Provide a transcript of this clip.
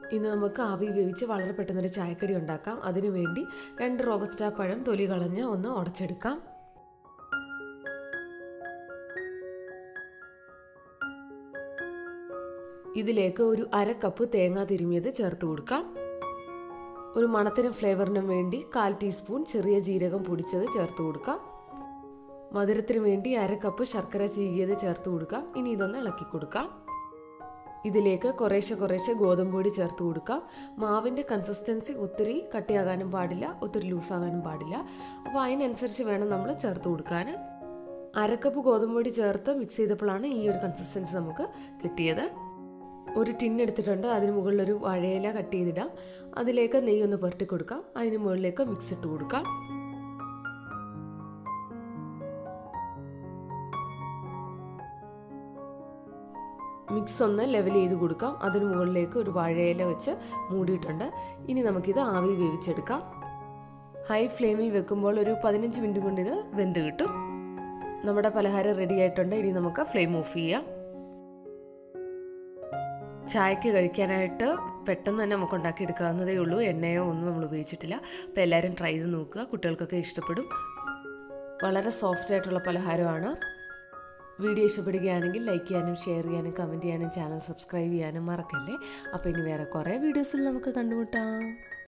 ഇന്ന് നമുക്ക് ആവി വേവിച്ച് വളരെ പെട്ടെന്നൊരു ചായക്കടി ഉണ്ടാക്കാം അതിനുവേണ്ടി രണ്ട് റോബസ്റ്റ പഴം തൊലി കളഞ്ഞ് ഒന്ന് ഉടച്ചെടുക്കാം ഇതിലേക്ക് ഒരു അര കപ്പ് തേങ്ങ തിരുമിയത് ചേർത്ത് കൊടുക്കാം ഒരു മണത്തിനും ഫ്ലേവറിനും വേണ്ടി കാൽ ടീസ്പൂൺ ചെറിയ ജീരകം പൊടിച്ചത് ചേർത്ത് കൊടുക്കാം മധുരത്തിന് വേണ്ടി അര കപ്പ് ശർക്കര ചീകിയത് ചേർത്ത് കൊടുക്കാം ഇനി ഇതൊന്ന് ഇളക്കി കൊടുക്കാം ഇതിലേക്ക് കുറേശ്ശെ കുറേശ്ശെ ഗോതമ്പ് പൊടി ചേർത്ത് കൊടുക്കാം മാവിൻ്റെ കൺസിസ്റ്റൻസി ഒത്തിരി കട്ടിയാകാനും പാടില്ല ഒത്തിരി ലൂസാകാനും പാടില്ല അപ്പോൾ അതിനനുസരിച്ച് വേണം നമ്മൾ ചേർത്ത് കൊടുക്കാൻ അരക്കപ്പ് ഗോതമ്പ് പൊടി ചേർത്ത് മിക്സ് ചെയ്തപ്പോഴാണ് ഈ ഒരു കൺസിസ്റ്റൻസി നമുക്ക് കിട്ടിയത് ഒരു ടിൻ എടുത്തിട്ടുണ്ട് അതിന് മുകളിലൊരു വഴയില കട്ട് ചെയ്തിടാം അതിലേക്ക് നെയ്യ് ഒന്ന് പുരട്ടി കൊടുക്കാം അതിന് മുകളിലേക്ക് മിക്സ് ഇട്ട് കൊടുക്കാം മിക്സ് ഒന്ന് ലെവൽ ചെയ്ത് കൊടുക്കാം അതിന് മുകളിലേക്ക് ഒരു വാഴയില വെച്ച് മൂടിയിട്ടുണ്ട് ഇനി നമുക്കിത് ആവി വേവിച്ചെടുക്കാം ഹൈ ഫ്ലെയിമിൽ വെക്കുമ്പോൾ ഒരു പതിനഞ്ച് മിനിറ്റ് കൊണ്ട് ഇത് വെന്ത് കിട്ടും നമ്മുടെ പലഹാരം റെഡി ആയിട്ടുണ്ട് ഇനി നമുക്ക് ഫ്ലെയിം ഓഫ് ചെയ്യാം ചായക്ക് കഴിക്കാനായിട്ട് പെട്ടെന്ന് തന്നെ നമുക്ക് ഉണ്ടാക്കിയെടുക്കാവുന്നതേ ഉള്ളൂ എണ്ണയോ ഒന്നും നമ്മൾ ഉപയോഗിച്ചിട്ടില്ല അപ്പോൾ എല്ലാവരും ട്രൈ ചെയ്ത് നോക്കുക കുട്ടികൾക്കൊക്കെ ഇഷ്ടപ്പെടും വളരെ സോഫ്റ്റ് ആയിട്ടുള്ള പലഹാരമാണ് വീഡിയോ ഇഷ്ടപ്പെടുകയാണെങ്കിൽ ലൈക്ക് ചെയ്യാനും ഷെയർ ചെയ്യാനും കമൻറ്റ് ചെയ്യാനും ചാനൽ സബ്സ്ക്രൈബ് ചെയ്യാനും മറക്കല്ലേ അപ്പോൾ ഇനി വേറെ കുറേ വീഡിയോസിൽ നമുക്ക് കണ്ടുമുട്ടാം